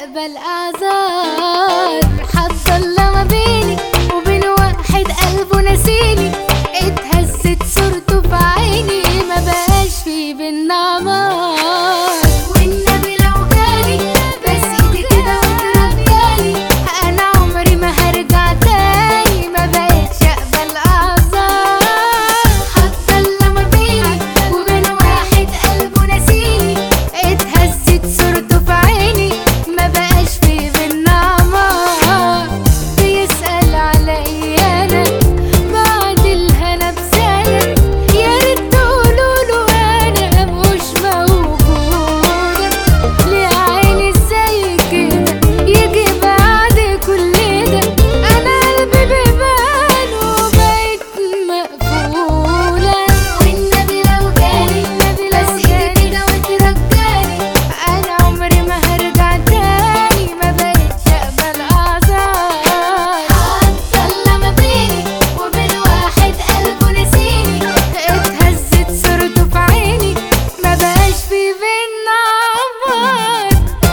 اقبل اعذار حط الله ما بيني وبين واحد قلبه نسيني اتهزت صورته في عيني ما بقاش في بينا عمار والنبي لو جالي بس ايدي كده وترجالي انا عمري ما هرجع تاني ما بقتش اقبل اعذار حط الله ما بيني وبين واحد قلبه نسيني اتهزت صورته في عيني ما بقاش في بينا عمار بيسأل عليا انا بعد الهنا بسنة يا ريت تقولوله انا مش موجودة ليه عيني زي كده يجي بعد كل ده انا قلبي بيبان وبقيت مقفولة والنبي لو جالي بس ايدي كده وترجالي انا عمري ما هرجع تاني ما بقتش اقبل اعذار حط الله ما بيني وبين واحد قلبه نسيني اتهزت صورته في عيني ما بقاش في بينا عمار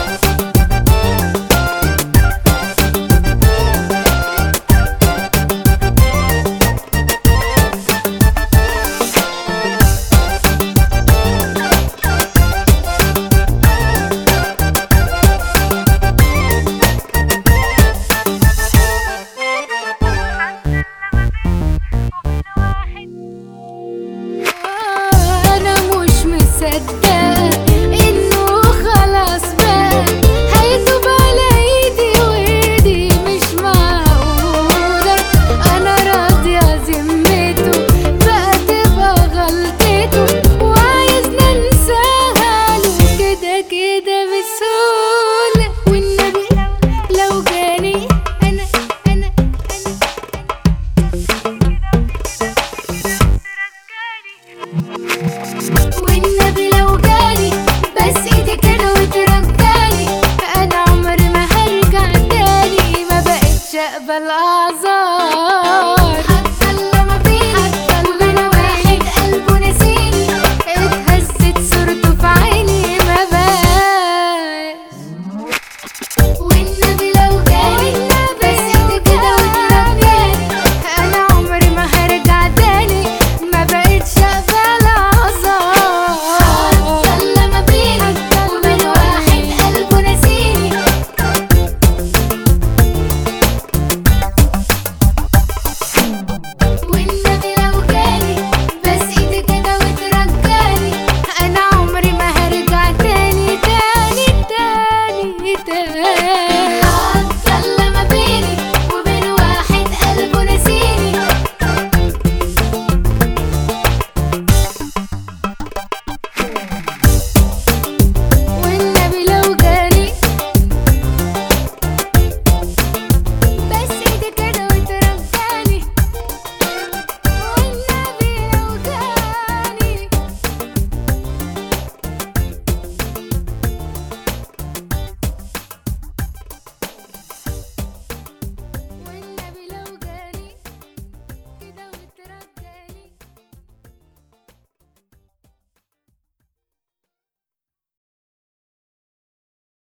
انا مش مصدقه انه خلاص بقى هيتوب على ايدي وايدي مش معقوله انا راضيه ذمته بقى تبقى غلطته وعايزنا ننساها له كده كده بسهوله والنبي لو جاني انا انا والنبي لو جالي بس ايدي كده وترجالي انا عمري ما هرجع تاني ما بقتش اقبل اعذار